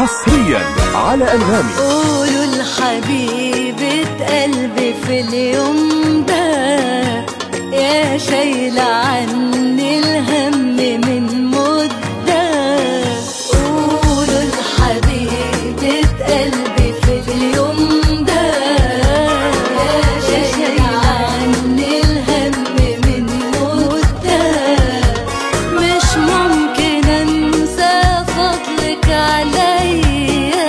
حصريا على أنغامي قولوا لحبيبة قلبي في اليوم ده يا شايلة عني الهم من مدة قولوا لحبيبة قلبي في اليوم ده يا شايلة عني الهم من مدة مش ممكن انسى فضلك عليا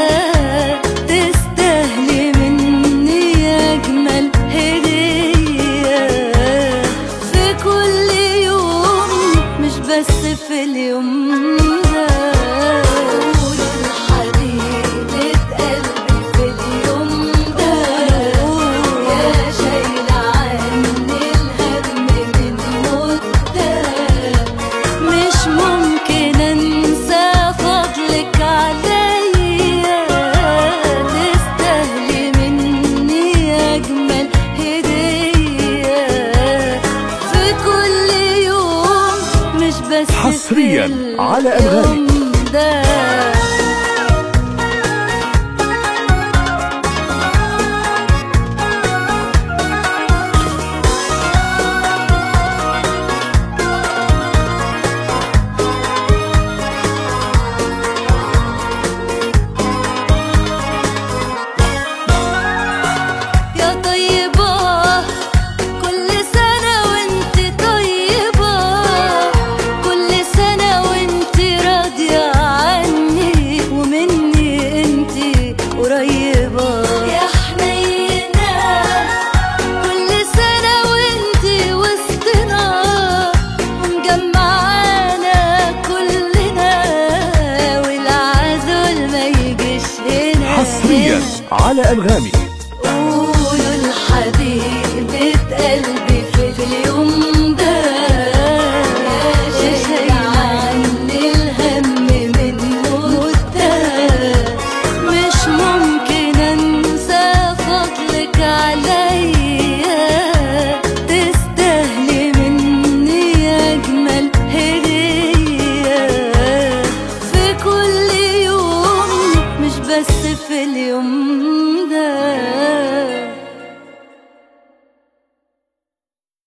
تستاهلي مني اجمل هديه في كل يوم مش بس في اليوم ده قولوا لحبيبة قلبي في اليوم ده يا شايلة عني الهم من مدة مش ممكن انسى فضلك عليا تستاهلي مني اجمل هديه في كل يوم مش بس في حصرياً على أنغامي. اليوم ده يا طيبة كل سنة وانت طيبة كل سنة وانت راضية عني ومني انت قريبة يا حنينة كل سنة وانت وسطنا ومجمعانا كلنا والعزل ما يجيش هنا حصريا على أنغامي